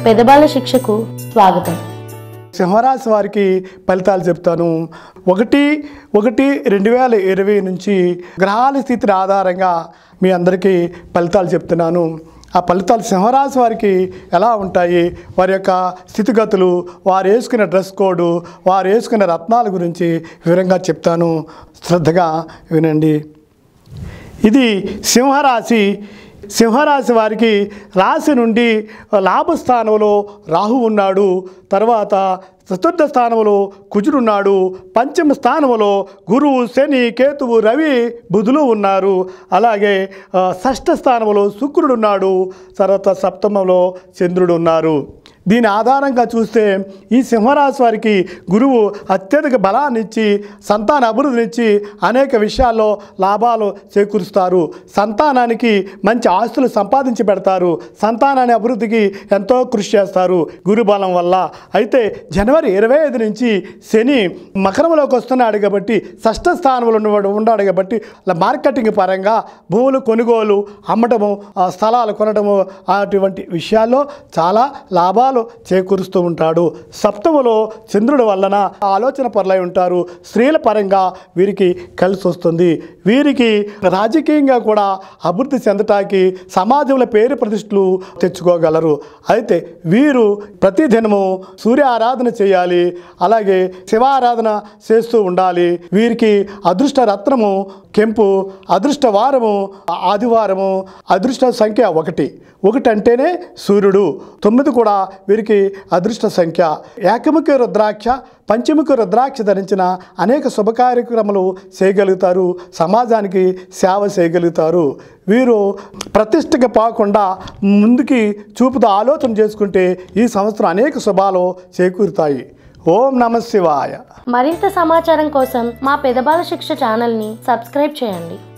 పెదబాల శిక్షకు స్వాగతం సింహరాశి వారికి ఫలితాలు చెప్తాను ఒకటి ఒకటి రెండు వేల ఇరవై నుంచి గ్రహాల స్థితిని ఆధారంగా మీ అందరికీ ఫలితాలు చెప్తున్నాను ఆ ఫలితాలు సింహరాశి వారికి ఎలా ఉంటాయి వారి యొక్క స్థితిగతులు వారు వేసుకున్న డ్రెస్ కోడ్ వారు వేసుకున్న రత్నాల గురించి వివరంగా చెప్తాను శ్రద్ధగా వినండి ఇది సింహరాశి సింహరాశి వారికి రాశి నుండి లాభస్థానంలో రాహు ఉన్నాడు తర్వాత చతుర్థ స్థానంలో కుజుడున్నాడు పంచమ స్థానంలో గురువు శని కేతువు రవి బుధులు ఉన్నారు అలాగే ఆ, షష్ఠ స్థానంలో శుక్రుడు ఉన్నాడు తర్వాత సప్తమంలో చంద్రుడు ఉన్నారు దీని ఆధారంగా చూస్తే ఈ సింహరాశి వారికి గురువు అత్యధిక బలాన్ని ఇచ్చి సంతాన అభివృద్ధినిచ్చి అనేక విషయాల్లో లాభాలు చేకూరుస్తారు సంతానానికి మంచి ఆస్తులు సంపాదించి పెడతారు సంతానాన్ని అభివృద్ధికి ఎంతో కృషి చేస్తారు గురు బలం వల్ల అయితే జనవరి ఇరవై ఐదు నుంచి శని మకరంలోకి వస్తున్నాడు కాబట్టి షష్ఠ స్థానంలో ఉన్నవాడు ఉన్నాడు కాబట్టి మార్కెటింగ్ పరంగా భూములు కొనుగోలు అమ్మటము ఆ స్థలాలు కొనటము అటువంటి విషయాల్లో చాలా లాభాలు చేకూరుస్తూ ఉంటాడు సప్తములో చంద్రుడి వలన ఆలోచన పరులై ఉంటారు స్త్రీల పరంగా వీరికి కలిసి వస్తుంది వీరికి రాజకీయంగా కూడా అభివృద్ధి చెందటానికి సమాజంలో పేరు ప్రతిష్టలు తెచ్చుకోగలరు అయితే వీరు ప్రతిదినము సూర్య ఆరాధన చేయాలి అలాగే శివారాధన చేస్తూ ఉండాలి వీరికి అదృష్ట రత్నము కెంపు అదృష్ట వారము ఆదివారము అదృష్ట సంఖ్య ఒకటి ఒకటి అంటేనే సూర్యుడు తొమ్మిది కూడా వీరికి అదృష్ట సంఖ్య ఏకముఖి రుద్రాక్ష పంచముఖి రుద్రాక్ష ధరించిన అనేక శుభ కార్యక్రమాలు చేయగలుగుతారు సమాజానికి సేవ చేయగలుగుతారు వీరు ప్రతిష్టగా పోకుండా ముందుకి చూపుతో ఆలోచన చేసుకుంటే ఈ సంవత్సరం అనేక శుభాలు చేకూరుతాయి ఓం నమ శివాయ మరింత సమాచారం కోసం మా పెదబాల శిక్ష ఛానల్ని సబ్స్క్రైబ్ చేయండి